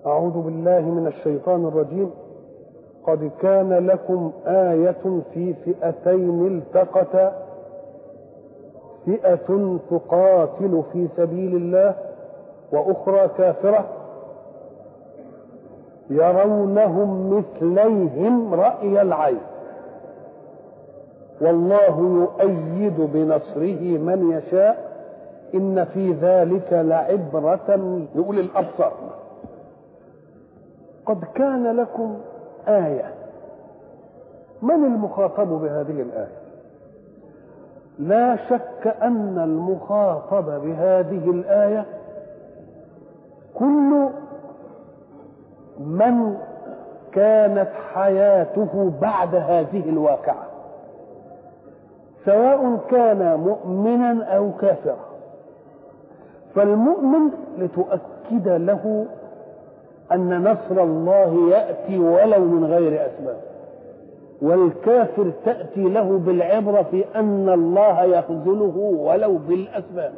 أعوذ بالله من الشيطان الرجيم قد كان لكم آية في فئتين التقتا فئة تقاتل في سبيل الله وأخرى كافرة يرونهم مثليهم رأي العين والله يؤيد بنصره من يشاء إن في ذلك لعبرة لأولي الأبصار قد كان لكم آية من المخاطب بهذه الآية لا شك أن المخاطب بهذه الآية كل من كانت حياته بعد هذه الواقعة سواء كان مؤمنا أو كافرا فالمؤمن لتؤكد له أن نصر الله يأتي ولو من غير أسباب والكافر تأتي له بالعبرة في أن الله يخذله ولو بالأسباب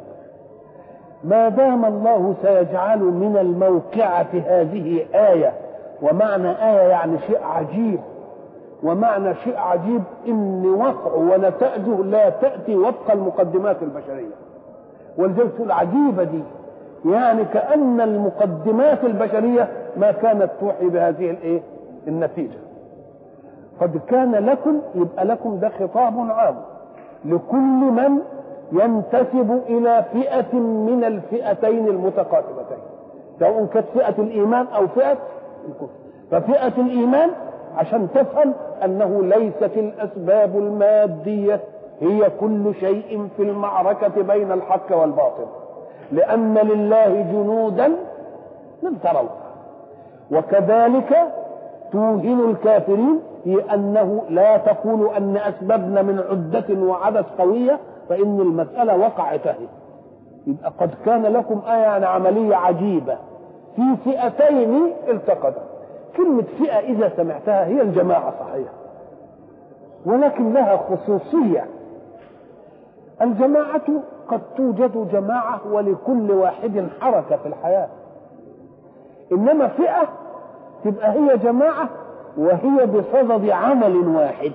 ما دام الله سيجعل من الموقعة هذه آية ومعنى آية يعني شيء عجيب ومعنى شيء عجيب إن وقعه ونتائجه لا تأتي وفق المقدمات البشرية ولذلك تقول عجيبة دي يعني كأن المقدمات البشرية ما كانت توحي بهذه الايه النتيجة قد كان لكم يبقى لكم ده خطاب عام لكل من ينتسب إلى فئة من الفئتين المتقاتلتين سواء كانت فئة الإيمان أو فئة الكفر ففئة الإيمان عشان تفهم أنه ليست الأسباب المادية هي كل شيء في المعركة بين الحق والباطل لأن لله جنودا لم تروها وكذلك توهن الكافرين في أنه لا تقول أن أسبابنا من عدة وعدد قوية فإن المسألة وقعت اهي يبقى قد كان لكم آية يعني عملية عجيبة في فئتين التقتا كلمة فئة إذا سمعتها هي الجماعة صحيح ولكن لها خصوصية الجماعة قد توجد جماعة ولكل واحد حركة في الحياة إنما فئة تبقى هي جماعة وهي بصدد عمل واحد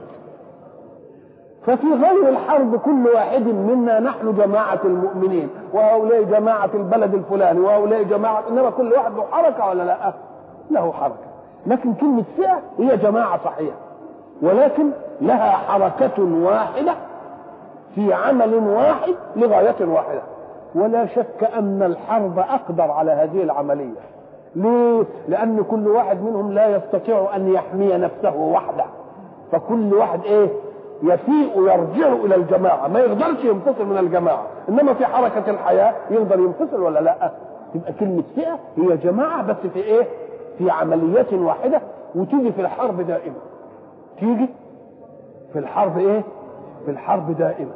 ففي غير الحرب كل واحد منا نحن جماعة المؤمنين وهؤلاء جماعة البلد الفلاني وهؤلاء جماعة إنما كل واحد له حركة ولا لا له حركة لكن كلمة فئة هي جماعة صحيحة ولكن لها حركة واحدة في عمل واحد لغاية واحدة ولا شك أن الحرب أقدر على هذه العملية ليه؟ لأن كل واحد منهم لا يستطيع أن يحمي نفسه وحده فكل واحد إيه يفيء يرجع إلى الجماعة ما يقدرش ينفصل من الجماعة إنما في حركة الحياة يقدر ينفصل ولا لا تبقى كلمة فئة هي جماعة بس في إيه في عملية واحدة وتيجي في الحرب دائما تيجي في الحرب إيه في الحرب دائما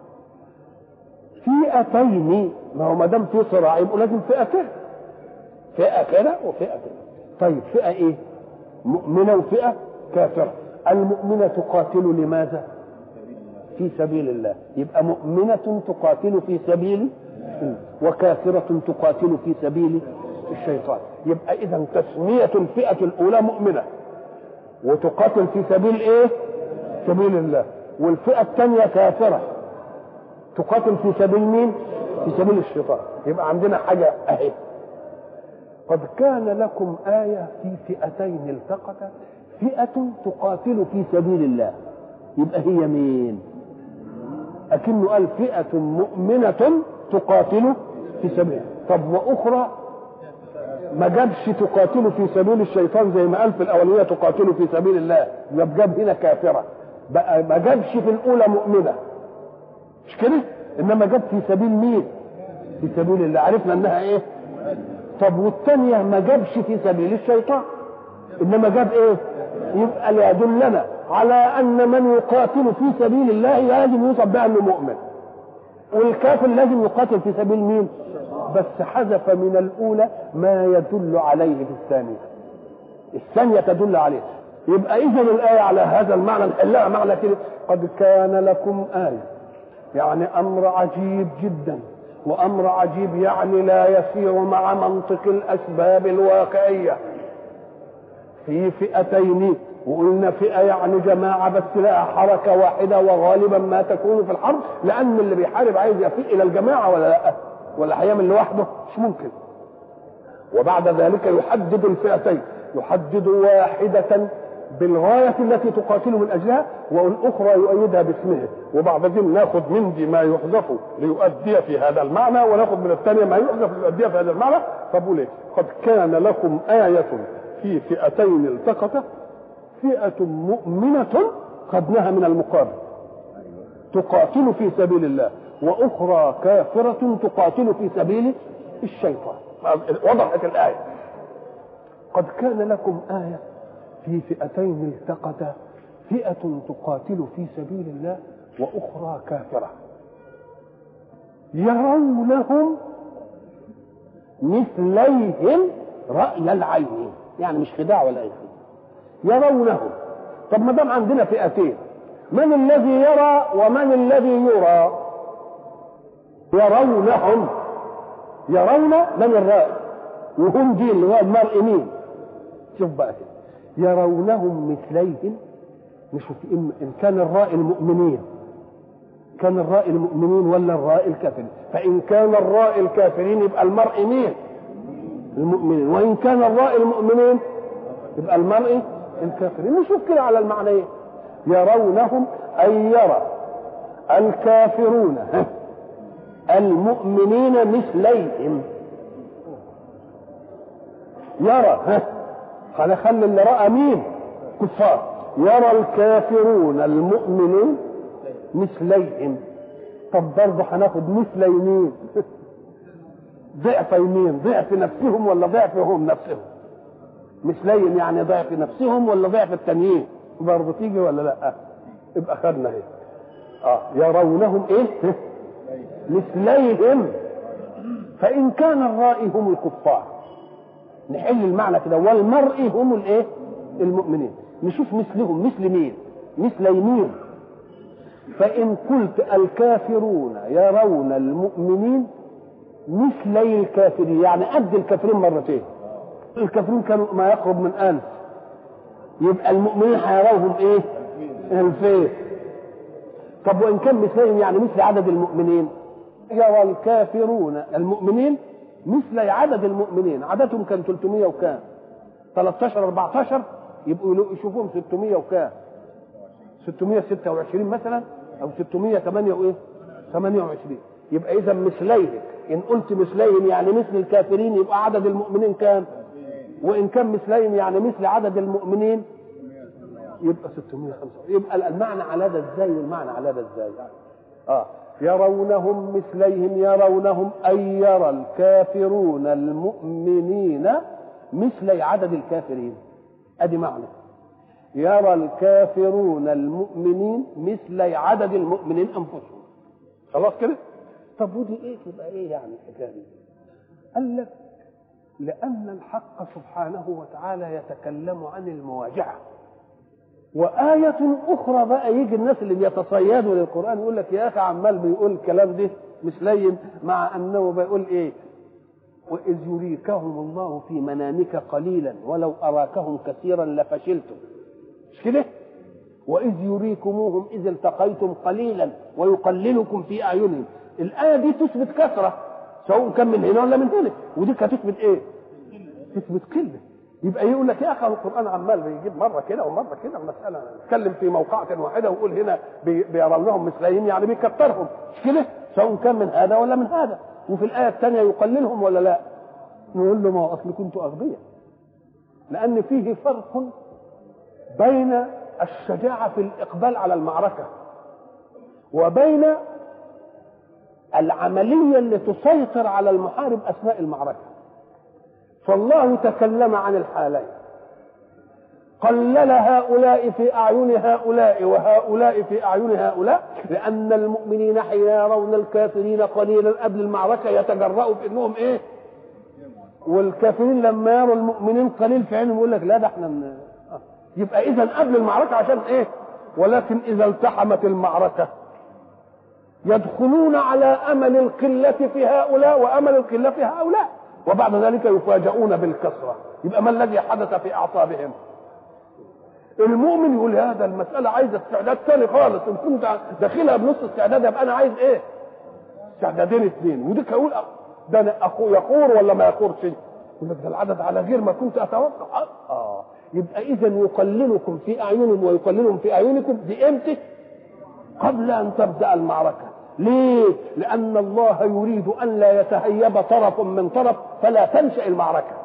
فئتين ما هو ما دام في صراع يبقى لازم فئة كده فئة كده وفئة كده طيب فئة ايه مؤمنة وفئة كافرة المؤمنة تقاتل لماذا في سبيل الله يبقى مؤمنة تقاتل في سبيل وكافرة تقاتل في سبيل الشيطان يبقى إذا تسمية الفئة الأولى مؤمنة وتقاتل في سبيل إيه؟ سبيل الله والفئة الثانية كافرة تقاتل في سبيل مين؟ في سبيل الشيطان يبقى عندنا حاجة أهي قد كان لكم آية في فئتين التقتا فئة تقاتل في سبيل الله يبقى هي مين؟ أكنه قال فئة مؤمنة تقاتل في سبيل طب وأخرى ما جابش تقاتل في سبيل الشيطان زي ما قال في الأولية تقاتل في سبيل الله جاب هنا كافرة بقى ما جابش في الأولى مؤمنة مش كده؟ إنما جاب في سبيل مين؟ في سبيل الله عرفنا إنها إيه؟ طب والثانية ما جابش في سبيل الشيطان إنما جاب إيه؟ يبقى ليدلنا على أن من يقاتل في سبيل الله لازم يوصف بها أنه مؤمن والكافر لازم يقاتل في سبيل مين؟ بس حذف من الأولى ما يدل عليه في الثانية الثانية تدل عليه يبقى إذا الآية على هذا المعنى نحلها معنى كده قد كان لكم آية يعني أمر عجيب جدا وأمر عجيب يعني لا يسير مع منطق الأسباب الواقعية في فئتين وقلنا فئة يعني جماعة بس لها حركة واحدة وغالبا ما تكون في الحرب لأن اللي بيحارب عايز يفيء إلى الجماعة ولا لا ولا هيعمل لوحده مش ممكن وبعد ذلك يحدد الفئتين يحدد واحدة بالغاية التي تقاتل من أجلها والأخرى يؤيدها باسمه وبعدين ناخذ من دي ما يحذف ليؤدي في هذا المعنى وناخذ من الثانية ما يحذف ليؤدي في هذا المعنى فبقول إيه قد كان لكم آية في فئتين التقتا فئة مؤمنة خدناها من المقابل تقاتل في سبيل الله وأخرى كافرة تقاتل في سبيل الشيطان وضحت الآية قد كان لكم آية في فئتين التقتا فئة تقاتل في سبيل الله وأخرى كافرة يرونهم مثليهم رأي العين يعني مش خداع ولا أي شيء يرونهم طب ما دام عندنا فئتين من الذي يرى ومن الذي يرى يرونهم يرون من الرائي وهم دي اللي هو المرء مين شوف بقى كده يرونهم مثليهم نشوف إن, إن كان الرائي المؤمنين كان الرائي المؤمنين ولا الرائي الكافرين فإن كان الرائي الكافرين يبقى المرء مين المؤمنين وإن كان الرائي المؤمنين يبقى المرء الكافرين نشوف كده على المعنيين يرونهم أي يرى الكافرون المؤمنين مثليهم يرى ها هنخلي اللي راى مين كفار يرى الكافرون المؤمنين مثليهم طب برضه هناخد مثل مين ضعف مين ضعف نفسهم ولا ضعفهم نفسهم مثليهم يعني ضعف نفسهم ولا ضعف التانيين برضه تيجي ولا لا يبقى خدنا اهي اه يرونهم ايه مثليهم فان كان الرائي هم الكفار نحل المعنى كده والمرء هم الايه المؤمنين نشوف مثلهم مثل مين مثل مين فان قلت الكافرون يرون المؤمنين مثلي الكافرين يعني قد الكافرين مرتين الكافرين كانوا ما يقرب من ألف يبقى المؤمنين هيروهم ايه الفين طب وان كان مثلهم يعني مثل عدد المؤمنين يرى الكافرون المؤمنين مثل عدد المؤمنين عددهم كان 300 وكام 13 14 يبقوا يشوفوهم 600 وكام 626 مثلا او 608 وايه 28 يبقى اذا مثليه ان قلت مثليهم يعني مثل الكافرين يبقى عدد المؤمنين كام وان كان مثليهم يعني مثل عدد المؤمنين يبقى 605 يبقى المعنى على ده ازاي والمعنى على ده ازاي اه يرونهم مثليهم يرونهم أي يرى الكافرون المؤمنين مثل عدد الكافرين ادي معنى يرى الكافرون المؤمنين مثل عدد المؤمنين انفسهم خلاص كده طب ودي ايه تبقى ايه يعني الحكايه دي قال لك لان الحق سبحانه وتعالى يتكلم عن المواجهه وآية أخرى بقى يجي الناس اللي بيتصيدوا للقرآن يقول لك يا أخي عمال بيقول الكلام ده مثليا مع أنه بيقول إيه وإذ يريكهم الله في منامك قليلا ولو أراكهم كثيرا لفشلتم مش كده؟ وإذ يريكموهم إذ التقيتم قليلا ويقللكم في أعينهم الآية دي تثبت كثرة سواء كان من هنا ولا من هنا ودي هتثبت إيه؟ تثبت قلة يبقى يقول لك يا اخي القران عمال بيجيب مره كده ومره كده المساله نتكلم في موقعة واحده ويقول هنا بيرونهم مثليين يعني بيكترهم مش كده سواء كان من هذا ولا من هذا وفي الايه الثانيه يقللهم ولا لا نقول له ما هو اصل كنتوا اغبياء لان فيه فرق بين الشجاعه في الاقبال على المعركه وبين العمليه اللي تسيطر على المحارب اثناء المعركه فالله تكلم عن الحالين قلل هؤلاء في أعين هؤلاء وهؤلاء في أعين هؤلاء لأن المؤمنين حين يرون الكافرين قليلا قبل المعركة يتجرأوا في أنهم إيه والكافرين لما يروا المؤمنين قليل في عينهم يقول لك لا ده احنا من... يبقى إذا قبل المعركة عشان إيه ولكن إذا التحمت المعركة يدخلون على امل القله في هؤلاء وامل القله في هؤلاء وبعد ذلك يفاجؤون بالكثره يبقى ما الذي حدث في اعصابهم المؤمن يقول هذا المساله عايزه استعداد ثاني خالص ان كنت داخلها بنص استعداد يبقى انا عايز ايه استعدادين اثنين وديك اقول ده أنا أخو يقور ولا ما يقورش يقول لك ده العدد على غير ما كنت اتوقع اه يبقى اذا يقللكم في اعينهم ويقللهم في اعينكم بامتى قبل ان تبدا المعركه ليه لان الله يريد ان لا يتهيب طرف من طرف فلا تنشا المعركه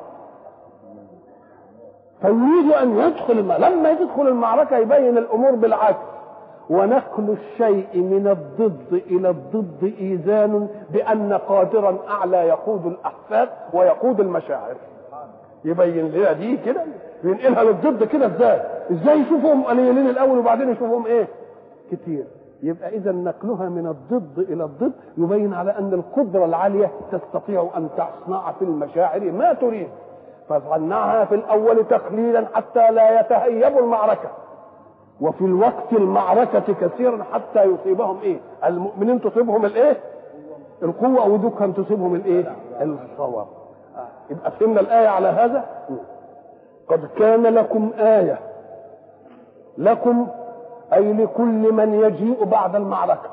فيريد ان يدخل الم... لما يدخل المعركه يبين الامور بالعكس ونقل الشيء من الضد الى الضد ايذان بان قادرا اعلى يقود الاحفاد ويقود المشاعر يبين لنا دي كده ينقلها للضد كده ازاي ازاي يشوفهم قليلين الاول وبعدين يشوفهم ايه كتير يبقى اذا نقلها من الضد الى الضد يبين على ان القدره العاليه تستطيع ان تصنع في المشاعر ما تريد فصنعها في الاول تقليلا حتى لا يتهيبوا المعركه وفي الوقت المعركة كثيرا حتى يصيبهم ايه المؤمنين تصيبهم الايه القوة ودكا تصيبهم الايه الصواب يبقى فهمنا الآية على هذا قد كان لكم آية لكم أي لكل من يجيء بعد المعركة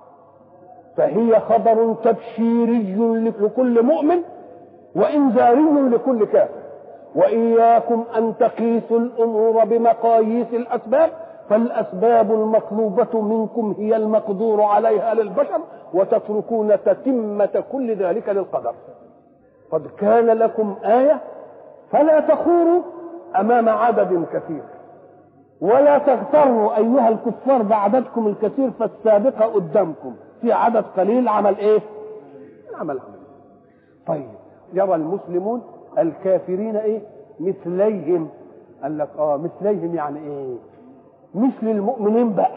فهي خبر تبشيري لكل مؤمن وإنذاري لكل كافر وإياكم أن تقيسوا الأمور بمقاييس الأسباب فالأسباب المطلوبة منكم هي المقدور عليها للبشر وتتركون تتمة كل ذلك للقدر قد كان لكم آية فلا تخوروا أمام عدد كثير ولا تغتروا أيها الكفار بعددكم الكثير فالسابقة قدامكم في عدد قليل عمل إيه؟ عمل عمل طيب يرى المسلمون الكافرين إيه؟ مثليهم قال لك اه مثليهم يعني ايه مثل المؤمنين بقى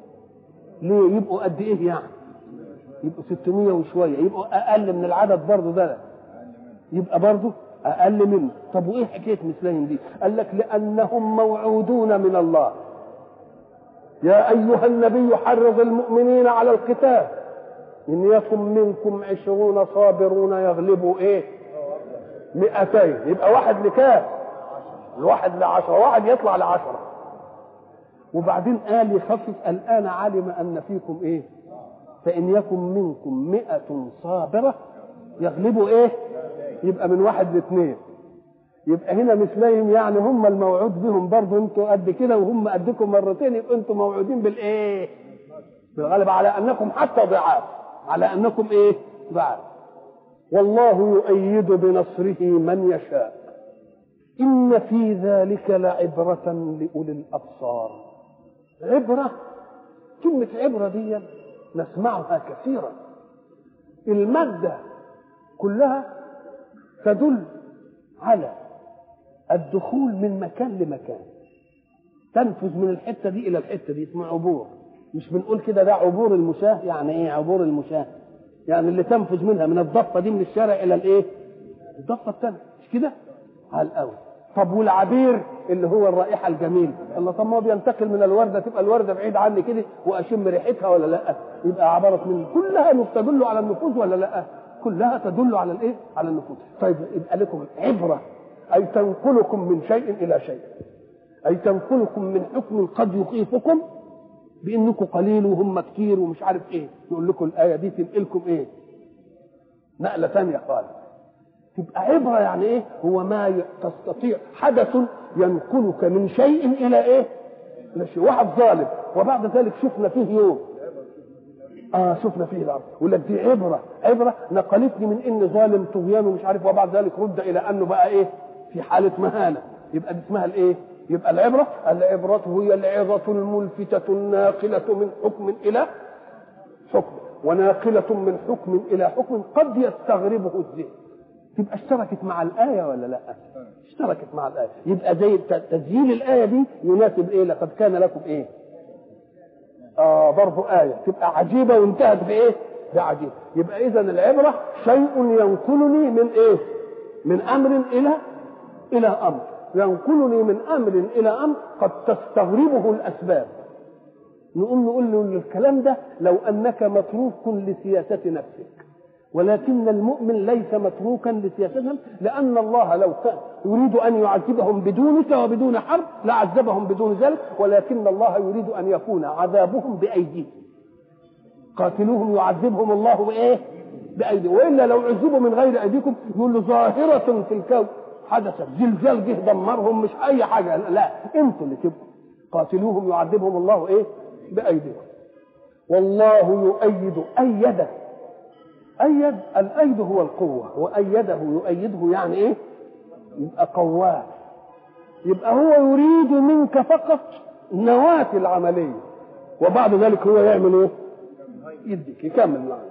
ليه يبقوا قد ايه يعني يبقوا 600 وشويه يبقوا اقل من العدد برضه ده يبقى برضه اقل منه طب وايه حكايه مثلهم دي قال لك لانهم موعودون من الله يا ايها النبي حرض المؤمنين على القتال ان يكن منكم عشرون صابرون يغلبوا ايه مئتين يبقى واحد لكام الواحد لعشرة واحد يطلع لعشرة وبعدين قال يخفف الآن علم أن فيكم إيه فإن يكن منكم مئة صابرة يغلبوا إيه يبقى من واحد لاثنين يبقى هنا مثلهم يعني هم الموعود بهم برضه انتوا قد كده وهم قدكم مرتين يبقى انتوا موعودين بالايه؟ بالغلبة على انكم حتى ضعاف على انكم ايه؟ ضعاف والله يؤيد بنصره من يشاء إن في ذلك لعبرة لأولي الأبصار عبرة كلمة عبرة دي نسمعها كثيرا المادة كلها تدل على الدخول من مكان لمكان تنفذ من الحتة دي إلى الحتة دي اسمها عبور مش بنقول كده ده عبور المشاة يعني ايه عبور المشاة يعني اللي تنفذ منها من الضفة دي من الشارع إلى الايه الضفة الثانية مش كده على الأول طب والعبير اللي هو الرائحه الجميله الله طب ما هو بينتقل من الورده تبقى الورده بعيد عني كده واشم ريحتها ولا لا يبقى عباره من كلها تدل على النفوذ ولا لا كلها تدل على الايه على النفوذ طيب يبقى لكم عبره اي تنقلكم من شيء الى شيء اي تنقلكم من حكم قد يخيفكم بانكم قليل وهم كتير ومش عارف ايه يقول لكم الايه دي تنقلكم ايه نقله ثانيه خالص تبقى عبره يعني ايه هو ما تستطيع حدث ينقلك من شيء الى ايه الى شيء واحد ظالم وبعد ذلك شفنا فيه يوم اه شفنا فيه الارض يقول لك دي عبره عبره نقلتني من ان ظالم طغيان ومش عارف وبعد ذلك رد الى انه بقى ايه في حاله مهانه يبقى دي اسمها الايه يبقى العبره العبره هي العظه الملفته الناقله من حكم الى حكم وناقله من حكم الى حكم قد يستغربه الذهن تبقى اشتركت مع الآية ولا لا؟ اشتركت مع الآية، يبقى زي تسجيل الآية دي يناسب إيه؟ لقد كان لكم إيه؟ آه برضه آية تبقى عجيبة وانتهت بإيه؟ بعجيب، يبقى إذا العبرة شيء ينقلني من إيه؟ من أمر إلى إلى أمر، ينقلني من أمر إلى أمر قد تستغربه الأسباب. نقوم نقول له الكلام ده لو انك متروك لسياسه نفسك ولكن المؤمن ليس متروكا لسياستهم لان الله لو كان يريد ان يعذبهم بدونك وبدون حرب لعذبهم بدون ذلك ولكن الله يريد ان يكون عذابهم بايديهم قاتلوهم يعذبهم الله بايه؟ بايديهم والا لو عذبوا من غير ايديكم يقول له ظاهره في الكون حدثت زلزال جه دمرهم مش اي حاجه لا انتوا اللي تبقوا قاتلوهم يعذبهم الله ايه؟ بايديكم والله يؤيد ايده أيد الأيد هو القوة وأيده يؤيده يعني إيه؟ يبقى قواه يبقى هو يريد منك فقط نواة العملية وبعد ذلك هو يعمل إيه؟ يديك يكمل معنا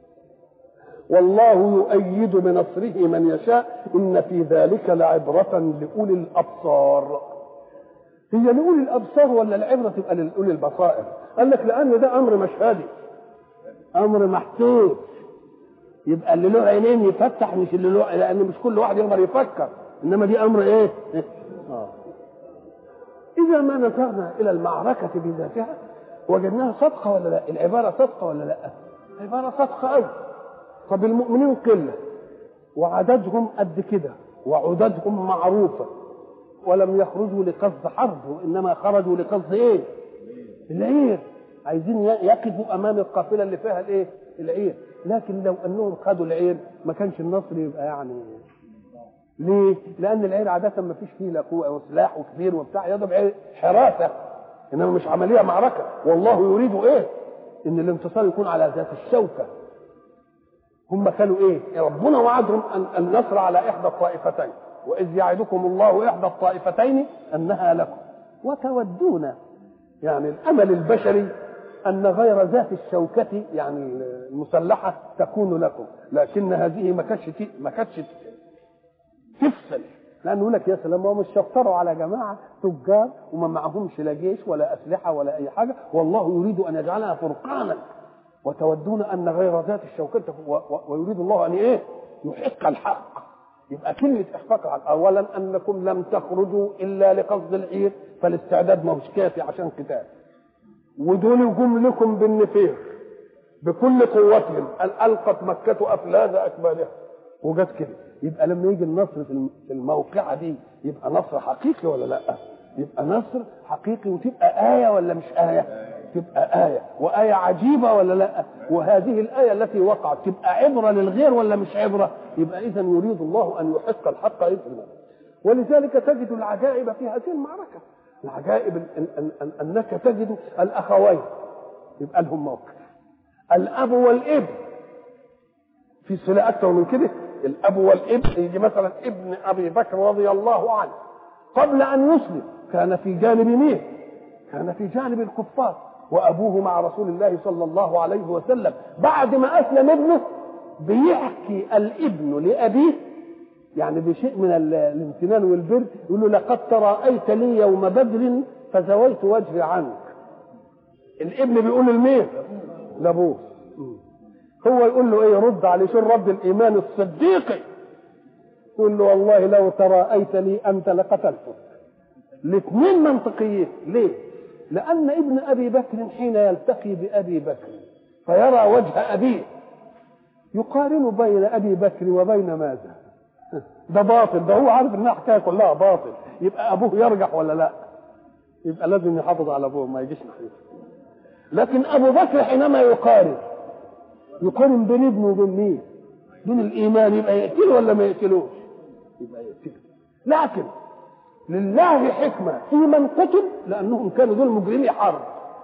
والله يؤيد بنصره من يشاء إن في ذلك لعبرة لأولي الأبصار هي لأولي الأبصار ولا العبرة تبقى لأولي البصائر قال لك لأن ده أمر مشهدي أمر محسوس يبقى اللي له عينين يفتح مش اللي له لان مش كل واحد يقدر يفكر انما دي امر ايه؟ آه. اذا ما نظرنا الى المعركه بذاتها وجدناها صدقه ولا لا؟ العباره صدقه ولا لا؟ عباره صدقه قوي طب المؤمنين قله وعددهم قد كده وعددهم معروفه ولم يخرجوا لقصد حرب وانما خرجوا لقصد ايه؟ العير عايزين يقفوا امام القافله اللي فيها الايه؟ العير لكن لو انهم خدوا العير ما كانش النصر يبقى يعني ليه؟ لان العير عاده ما فيش فيه لا قوه وسلاح وكبير وبتاع يضرب حراسه انما مش عمليه معركه والله يريد ايه؟ ان الانتصار يكون على ذات الشوكه هم كانوا ايه؟ ربنا وعدهم أن النصر على احدى الطائفتين واذ يعدكم الله احدى الطائفتين انها لكم وتودون يعني الامل البشري ان غير ذات الشوكه يعني المسلحه تكون لكم لكن هذه ما كانتش ما كانتش تفصل لانه يقول لك يا سلام هم مش شطروا على جماعه تجار وما معهمش لا جيش ولا اسلحه ولا اي حاجه والله يريد ان يجعلها فرقانا وتودون ان غير ذات الشوكه ويريد الله ان ايه؟ يحق الحق يبقى كلمة إحقاق الحق أولا أنكم لم تخرجوا إلا لقصد العير فالاستعداد ما هوش كافي عشان قتال ودول جم لكم بالنفير بكل قوتهم ألقت مكة أفلاذ أكبادها وجت كده يبقى لما يجي النصر في الموقعة دي يبقى نصر حقيقي ولا لا؟ يبقى نصر حقيقي وتبقى آية ولا مش آية؟ تبقى آية وآية عجيبة ولا لا؟ وهذه الآية التي وقعت تبقى عبرة للغير ولا مش عبرة؟ يبقى إذا يريد الله أن يحق الحق إذن ولذلك تجد العجائب في هذه المعركة العجائب إن إن إن أنك تجد الأخوين يبقى لهم موقف الأب والابن في صلة أكثر من كده الأب والابن يجي مثلا ابن أبي بكر رضي الله عنه قبل أن يسلم كان في جانب مين؟ كان في جانب الكفار وأبوه مع رسول الله صلى الله عليه وسلم بعد ما أسلم ابنه بيحكي الابن لأبيه يعني بشيء من الامتنان والبر يقول له لقد تراءيت لي يوم بدر فزويت وجهي عنك الابن بيقول لمين لابوه هو يقول له ايه رد عليه شو رد الايمان الصديقي يقول له والله لو تراءيت لي انت لقتلتك الاثنين منطقيين ليه لان ابن ابي بكر حين يلتقي بابي بكر فيرى وجه ابيه يقارن بين ابي بكر وبين ماذا ده باطل ده هو عارف انها حكايه كلها باطل يبقى ابوه يرجح ولا لا يبقى لازم يحافظ على ابوه ما يجيش ناحيته لكن ابو بكر حينما يقارن يقارن بين ابنه وبين مين بين الايمان يبقى يقتله ولا ما يقتلوش يبقى يقتله لكن لله حكمه في من قتل لانهم كانوا دول مجرمي حرب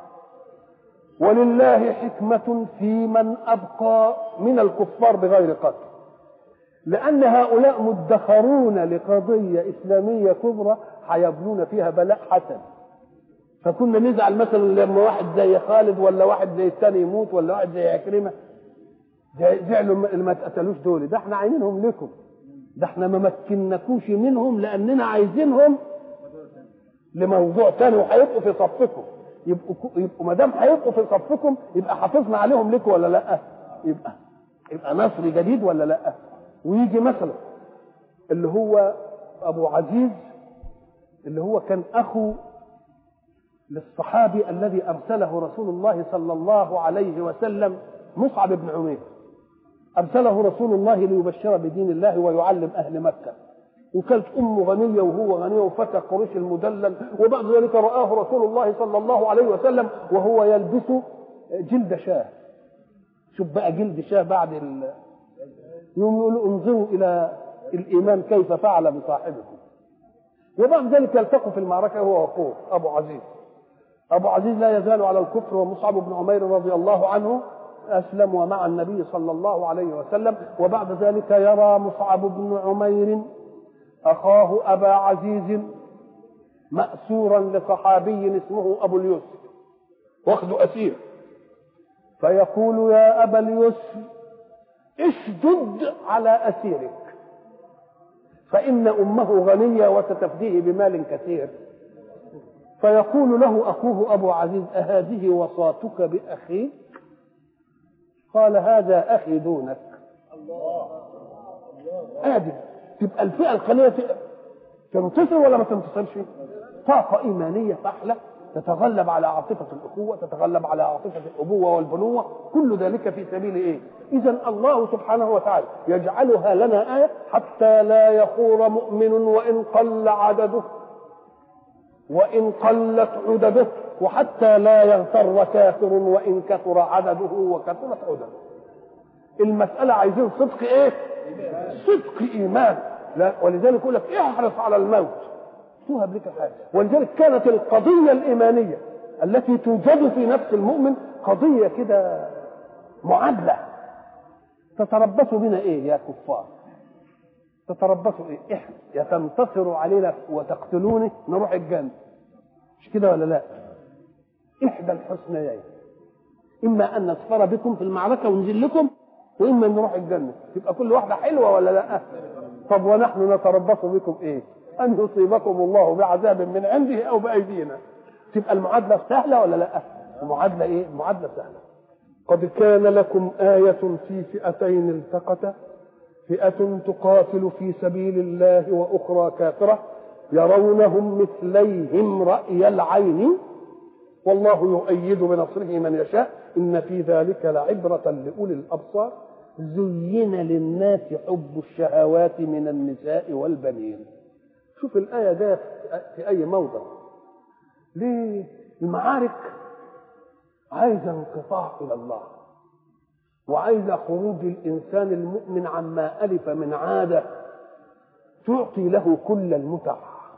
ولله حكمة في من أبقى من الكفار بغير قتل لأن هؤلاء مدخرون لقضية إسلامية كبرى هيبنون فيها بلاء حسن فكنا نزعل مثلا لما واحد زي خالد ولا واحد زي الثاني يموت ولا واحد زي عكرمة زعلوا اللي ما اتقتلوش دول ده احنا عايزينهم لكم ده احنا ما مكناكوش منهم لأننا عايزينهم لموضوع ثاني وهيبقوا في صفكم يبقوا يبقوا ما دام هيبقوا في صفكم يبقى حافظنا عليهم لكم ولا لا؟ يبقى يبقى نصر جديد ولا لا؟ ويجي مثلا اللي هو ابو عزيز اللي هو كان اخو للصحابي الذي أرسله رسول الله صلى الله عليه وسلم مصعب بن عمير أرسله رسول الله ليبشر بدين الله ويعلم أهل مكة وكانت أمه غنية وهو غني وفتى قريش المدلل وبعد ذلك رآه رسول الله صلى الله عليه وسلم وهو يلبس جلد شاه شوف بقى جلد شاه بعد ال... يوم يقولوا انظروا إلى الإيمان كيف فعل بصاحبكم وبعد ذلك يلتقوا في المعركة هو وأخوه أبو عزيز أبو عزيز لا يزال على الكفر ومصعب بن عمير رضي الله عنه أسلم ومع النبي صلى الله عليه وسلم وبعد ذلك يرى مصعب بن عمير أخاه أبا عزيز مأسورا لصحابي اسمه أبو اليسر واخذ أسير فيقول يا أبا اليسر اشدد على أسيرك فإن أمه غنية وستفديه بمال كثير فيقول له أخوه أبو عزيز أهذه وصاتك بأخيك قال هذا أخي دونك آدم تبقى الفئة القليلة تنتصر ولا ما تنتصرش طاقة إيمانية فحلة تتغلب على عاطفة الأخوة تتغلب على عاطفة الأبوة والبنوة كل ذلك في سبيل إيه إذا الله سبحانه وتعالى يجعلها لنا آية حتى لا يخور مؤمن وإن قل عدده وإن قلت عدده وحتى لا يغتر كافر وإن كثر عدده وكثرت عدده المسألة عايزين صدق إيه صدق إيمان لا ولذلك يقول لك احرص على الموت توهب لك حاجة ولذلك كانت القضية الإيمانية التي توجد في نفس المؤمن قضية كده معادلة تتربصوا بنا إيه يا كفار تتربصوا إيه إحنا يا تنتصروا علينا وتقتلوني نروح الجنة مش كده ولا لا إحدى الحسنيين إما أن نصفر بكم في المعركة ونزل لكم وإما أن نروح الجنة تبقى كل واحدة حلوة ولا لا طب ونحن نتربص بكم إيه أن يصيبكم الله بعذاب من عنده أو بأيدينا تبقى المعادلة سهلة ولا لا المعادلة إيه المعادلة سهلة قد كان لكم آية في فئتين التقتا فئة تقاتل في سبيل الله وأخرى كافرة يرونهم مثليهم رأي العين والله يؤيد بنصره من يشاء إن في ذلك لعبرة لأولي الأبصار زين للناس حب الشهوات من النساء والبنين شوف الآية جاية في أي موضع ليه المعارك عايزة انقطاع إلى الله وعايزة خروج الإنسان المؤمن عما ألف من عادة تعطي له كل المتع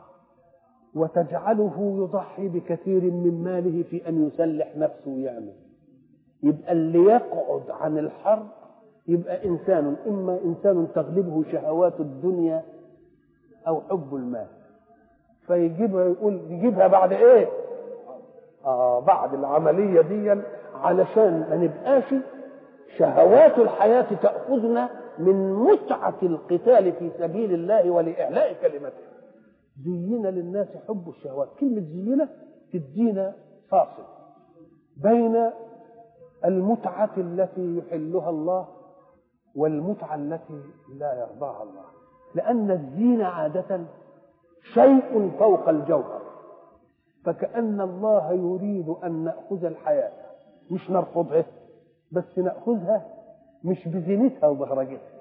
وتجعله يضحي بكثير من ماله في أن يسلح نفسه ويعمل يبقى اللي يقعد عن الحرب يبقى إنسان إما إنسان تغلبه شهوات الدنيا أو حب المال فيجيبها يقول يجيبها بعد إيه؟ آه بعد العملية دي علشان ما نبقاش شهوات الحياة تأخذنا من متعة القتال في سبيل الله ولإعلاء كلمته زينا للناس حب الشهوات كلمة زينة تدينا فاصل بين المتعة التي يحلها الله والمتعة التي لا يرضاها الله لأن الزينة عادة شيء فوق الجوهر فكأن الله يريد أن نأخذ الحياة مش نرفضها بس نأخذها مش بزينتها وبهرجتها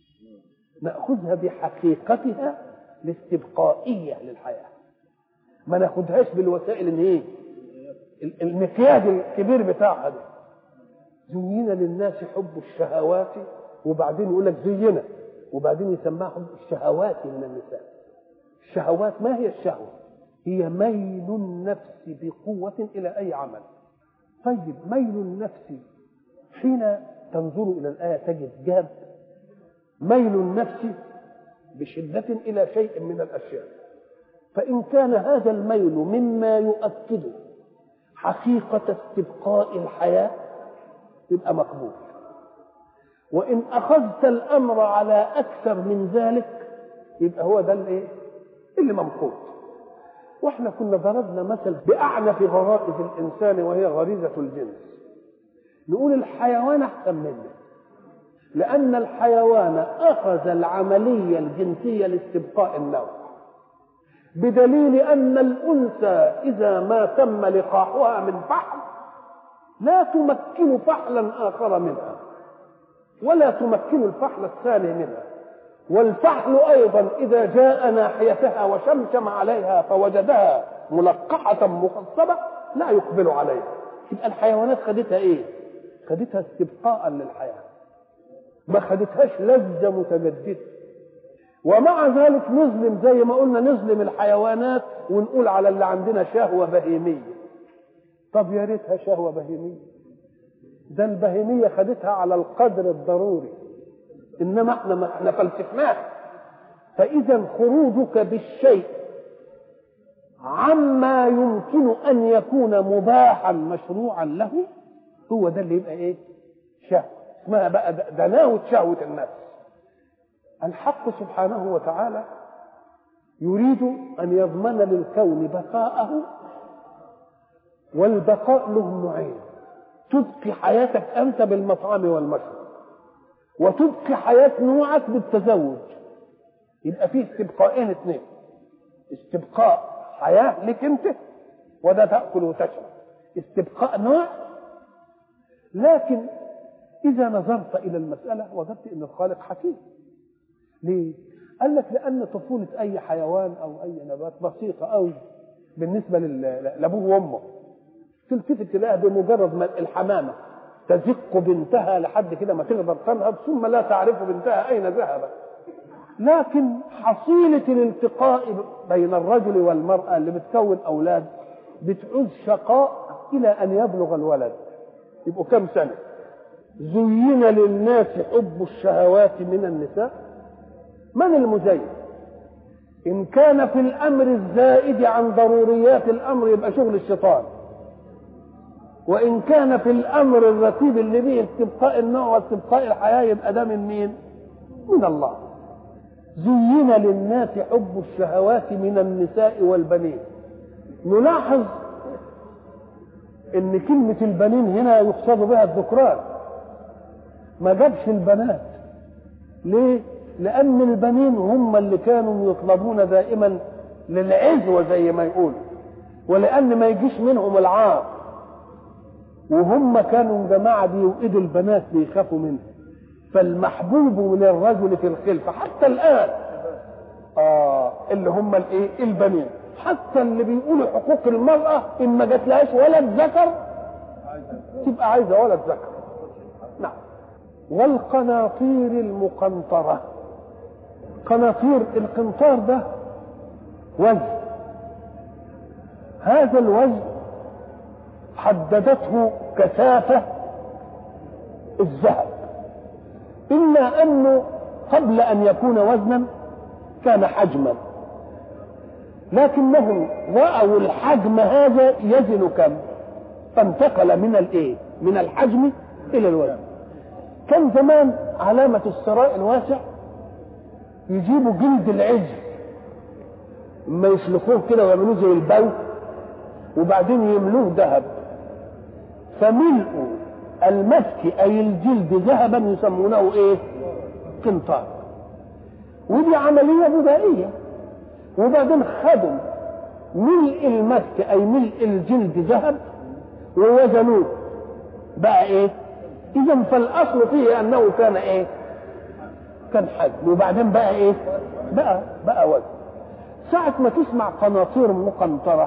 نأخذها بحقيقتها الاستبقائية للحياة ما ناخدهاش بالوسائل ان ايه المكياج الكبير بتاعها ده زينا للناس حب الشهوات وبعدين يقول لك زينا وبعدين يسماها حب الشهوات من النساء الشهوات ما هي الشهوة هي ميل النفس بقوة إلى أي عمل طيب ميل النفس حين تنظر إلى الآية تجد جاب ميل النفس بشدة إلى شيء من الأشياء فإن كان هذا الميل مما يؤكد حقيقة استبقاء الحياة يبقى مقبول وإن أخذت الأمر على أكثر من ذلك يبقى هو ده الإيه؟ اللي ممقوت واحنا كنا ضربنا مثل بأعنف غرائز الإنسان وهي غريزة الجنس نقول الحيوان أحسن منه لأن الحيوان أخذ العملية الجنسية لاستبقاء النوع بدليل أن الأنثى إذا ما تم لقاحها من فحل لا تمكن فحلا آخر منها ولا تمكن الفحل الثاني منها والفحل أيضا إذا جاء ناحيتها وشمشم عليها فوجدها ملقحة مخصبة لا يقبل عليها يبقى الحيوانات خدتها إيه؟ خدتها استبقاء للحياة ما خدتهاش لذة متجددة ومع ذلك نظلم زي ما قلنا نظلم الحيوانات ونقول على اللي عندنا شهوة بهيمية طب يا ريتها شهوة بهيمية ده البهيمية خدتها على القدر الضروري إنما احنا ما احنا فلسفناها فإذا خروجك بالشيء عما يمكن أن يكون مباحا مشروعا له هو ده اللي يبقى إيه؟ شهوة اسمها بقى دناوة شهوة النفس الحق سبحانه وتعالى يريد أن يضمن للكون بقاءه والبقاء له نوعين تبقي حياتك أنت بالمطعم والمشرب وتبقي حياة نوعك بالتزوج يبقى فيه استبقائين اثنين استبقاء حياة لك انت وده تأكل وتشرب استبقاء نوع لكن إذا نظرت إلى المسألة وجدت أن الخالق حكيم ليه؟ قال لك لأن طفولة أي حيوان أو أي نبات بسيطة أوي بالنسبة لأبوه وأمه تلتفت تلاقيها بمجرد ما الحمامة تزق بنتها لحد كده ما تقدر تنهض ثم لا تعرف بنتها أين ذهبت لكن حصيلة الالتقاء بين الرجل والمرأة اللي بتكون أولاد بتعوز شقاء إلى أن يبلغ الولد يبقوا كم سنة زين للناس حب الشهوات من النساء من المزين إن كان في الأمر الزائد عن ضروريات الأمر يبقى شغل الشيطان وإن كان في الأمر الرتيب اللي به استبقاء النوع واستبقاء الحياة يبقى ده من مين؟ من الله زين للناس حب الشهوات من النساء والبنين نلاحظ ان كلمة البنين هنا يقصد بها الذكران ما جابش البنات ليه؟ لأن البنين هم اللي كانوا يطلبون دائما للعزوة زي ما يقولوا ولأن ما يجيش منهم العار وهم كانوا جماعة بيوئدوا البنات بيخافوا منهم فالمحبوب للرجل في الخلفة حتى الآن آه اللي هم الايه البنين حتى اللي بيقولوا حقوق المرأة إن ما جاتلهاش ولد ذكر تبقى عايزة ولد ذكر نعم والقناطير المقنطرة قناطير القنطار ده وزن هذا الوزن حددته كثافة الذهب إلا أنه قبل أن يكون وزنا كان حجما لكنهم رأوا الحجم هذا يزن كم فانتقل من الايه من الحجم الى الوزن كان زمان علامة الثراء الواسع يجيبوا جلد العجل اما يسلخوه كده ويعملوه زي البو وبعدين يملوه ذهب فملء المسك اي الجلد ذهبا يسمونه ايه قنطار ودي عمليه بدائيه وبعدين خدوا ملء المسك اي ملء الجلد ذهب ووزنوه بقى ايه اذا فالاصل فيه انه كان ايه كان حجم وبعدين بقى ايه بقى بقى وزن ساعة ما تسمع قناطير مقنطرة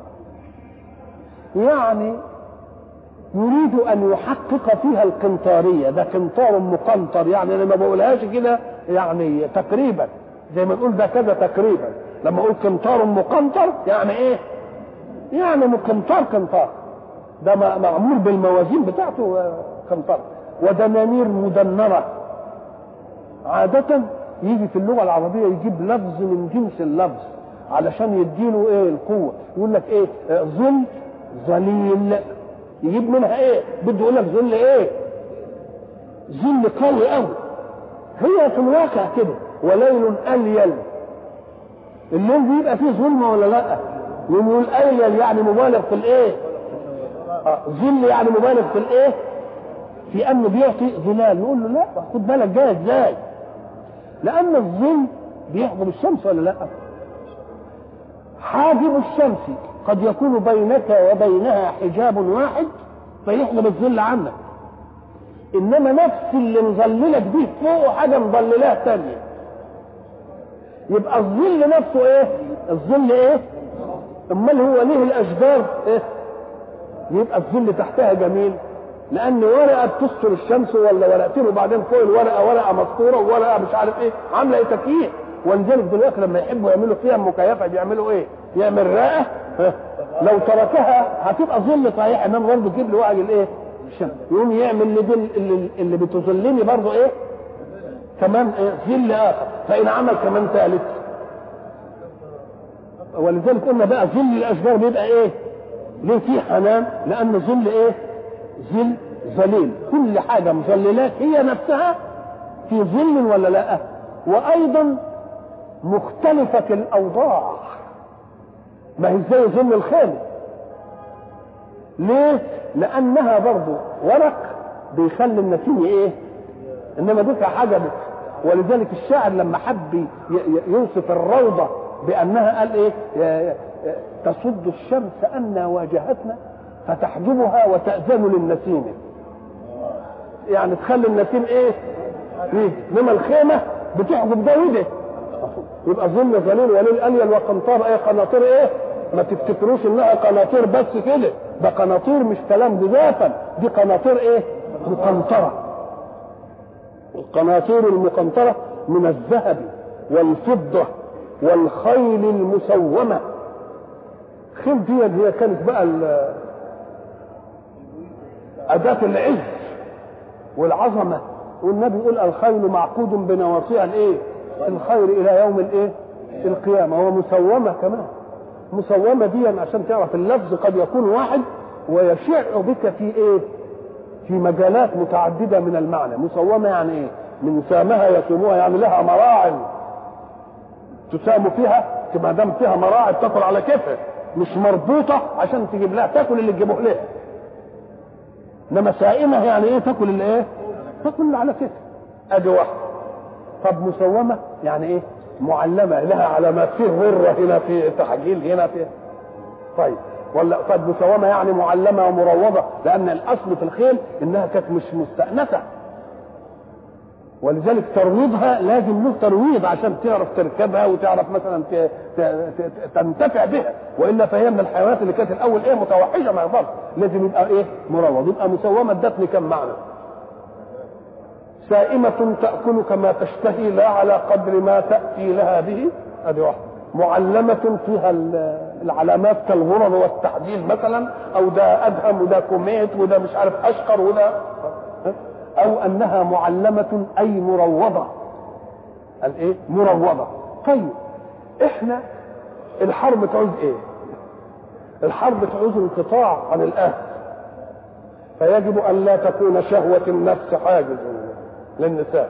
يعني يريد ان يحقق فيها القنطاريه ده قنطار مقنطر يعني انا ما بقولهاش كده يعني تقريبا زي ما نقول ده كذا تقريبا لما اقول قنطار مقنطر يعني ايه يعني مقنطار قنطار ده معمول بالموازين بتاعته قنطر ودنانير مدنره عادة يجي في اللغة العربية يجيب لفظ من جنس اللفظ علشان يديله ايه القوة يقول لك ايه ظل ظليل يجيب منها ايه بده يقول لك ظل ايه ظل قوي قوي هي في الواقع كده وليل اليل الليل بيبقى فيه ظلمه ولا لا يقول اليل يعني مبالغ في الايه آه. ظل يعني مبالغ في الايه في انه بيعطي ظلال نقول له لا خد بالك جاي ازاي لان الظل بيحجب الشمس ولا لا حاجب الشمس قد يكون بينك وبينها حجاب واحد فيحجب الظل عنك انما نفس اللي مظللك دي فوق حاجه مظللاه تانية يبقى الظل نفسه ايه الظل ايه امال هو ليه الاشجار ايه يبقى الظل تحتها جميل لان ورقه بتستر الشمس ولا ورقتين وبعدين فوق الورقه ورقه مسطوره وورقه مش عارف ايه عامله ايه تكييف ولذلك دلوقتي لما يحبوا يعملوا فيها مكيفه بيعملوا ايه؟ يعمل رقه لو تركها هتبقى ظل صحيح انما برضه تجيب لي وعي الايه؟ الشمس يقوم يعمل اللي, اللي, اللي بتظلني برضه ايه؟ كمان إيه؟ ظل اخر فان عمل كمان ثالث ولذلك قلنا بقى ظل الاشجار بيبقى ايه؟ ليه فيه حنان؟ لان ظل ايه؟ ظل ظليل كل حاجه مظللات هي نفسها في ظل ولا لا؟ وايضا مختلفة الأوضاع ما هي زي ظل الخيمة ليه؟ لأنها برضو ورق بيخلي النسيم إيه؟ إنما دي حاجة بس ولذلك الشاعر لما حب يوصف الروضة بأنها قال إيه؟ تصد الشمس أن واجهتنا فتحجبها وتأذن للنسيم يعني تخلي النسيم إيه؟ إيه؟ إنما الخيمة بتحجب ده وده يبقى ظل ظليل وليل اليل وقنطار ايه قناطير ايه ما تفتكروش انها قناطير بس كده ده قناطير مش كلام جزافا دي قناطير ايه مقنطره القناطير المقنطره من الذهب والفضه والخيل المسومه خيل دي هي كانت بقى أداة العز والعظمة والنبي يقول الخيل معقود بنواصيها الايه؟ الخير الى يوم الايه القيامه ومسومه كمان مسومه دي عشان تعرف اللفظ قد يكون واحد ويشع بك في ايه في مجالات متعدده من المعنى مسومه يعني ايه من سامها يسوموها يعني لها مراعي تسام فيها ما دام فيها مراعي تاكل على كيفها مش مربوطه عشان تجيب لها تاكل اللي تجيبه لها انما سائمه يعني ايه تاكل اللي ايه تاكل اللي على كيفها ادي واحده طب مسومة يعني ايه معلمة لها علامات فيه غرة هنا في تحجيل هنا في طيب ولا طب مسومة يعني معلمة ومروضة لأن الأصل في الخيل إنها كانت مش مستأنسة ولذلك ترويضها لازم له ترويض عشان تعرف تركبها وتعرف مثلا ت... ت... ت... تنتفع بها والا فهي من الحيوانات اللي كانت الاول ايه متوحشه ما يقدرش لازم يبقى ايه مروض يبقى مسومه ادتني كم معنى سائمة تأكل كما تشتهي لا على قدر ما تأتي لها به هذه واحدة معلمة فيها العلامات كالغرر والتحديد مثلا أو ده أدهم وده كوميت وده مش عارف أشقر وده أو أنها معلمة أي مروضة الإيه؟ مروضة طيب إحنا الحرب تعوز إيه؟ الحرب تعوز انقطاع عن الأهل فيجب أن لا تكون شهوة النفس حاجز للنساء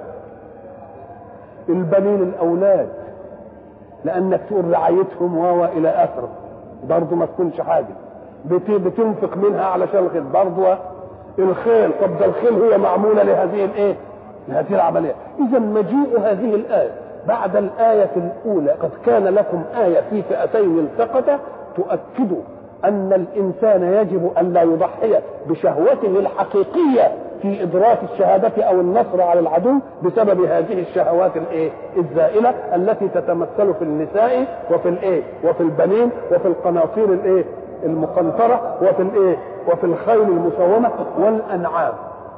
البنين الاولاد لانك تقول رعايتهم و الى اخره برضه ما تكونش حاجه بتنفق منها علشان الخيل برضه الخيل طب ده الخيل هي معموله لهذه الايه؟ لهذه العمليه اذا مجيء هذه الايه بعد الايه الاولى قد كان لكم ايه في فئتين التقتا تؤكد ان الانسان يجب ان لا يضحي بشهوته الحقيقيه في ادراك الشهاده او النصر على العدو بسبب هذه الشهوات الايه الزائله التي تتمثل في النساء وفي الايه وفي البنين وفي القناطير الايه المقنطره وفي الايه وفي الخيل المسومه والانعام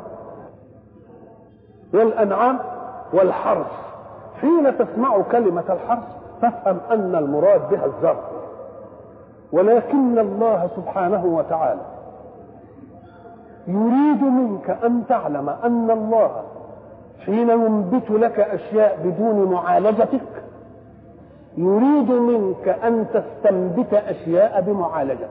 والانعام والحرث حين تسمع كلمه الحرث فافهم ان المراد بها الزرع ولكن الله سبحانه وتعالى يريد منك ان تعلم ان الله حين ينبت لك اشياء بدون معالجتك يريد منك ان تستنبت اشياء بمعالجتك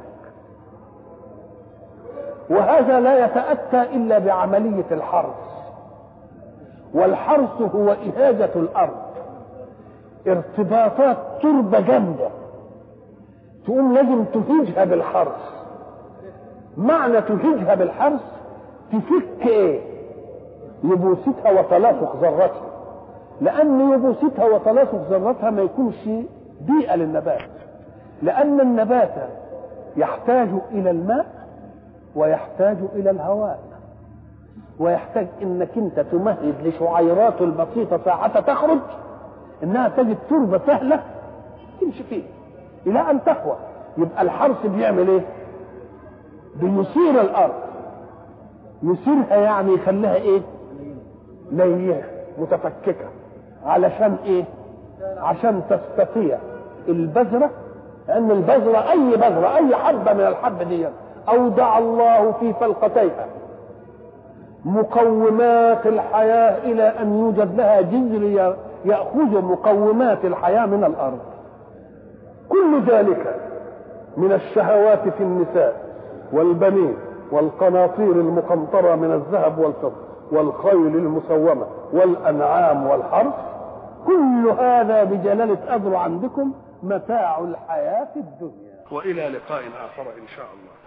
وهذا لا يتاتى الا بعمليه الحرث والحرث هو اهاجه الارض ارتباطات تربه جامده تقوم لازم تهيجها بالحرث معنى تهيجها بالحرث تفك ايه يبوستها وتلاصق ذرتها لان يبوستها وتلاصق ذرتها ما يكونش بيئه للنبات لأن النبات يحتاج إلى الماء ويحتاج إلى الهواء ويحتاج انك انت تمهد لشعيراته البسيطه ساعه تخرج انها تجد تربه سهله تمشي فيها الى ان تقوى يبقى الحرث بيعمل ايه؟ بيثير الارض يثيرها يعني يخليها ايه؟ لينه متفككه علشان ايه؟ عشان تستطيع البذره لان البذره اي بذره اي حبه من الحب دي اودع الله في فلقتيها مقومات الحياة إلى أن يوجد لها جذر يأخذ مقومات الحياة من الأرض كل ذلك من الشهوات في النساء والبنين والقناطير المقنطرة من الذهب والفضة والخيل المسومة والأنعام والحرث كل هذا بجلالة أمر عندكم متاع الحياة الدنيا وإلى لقاء آخر إن شاء الله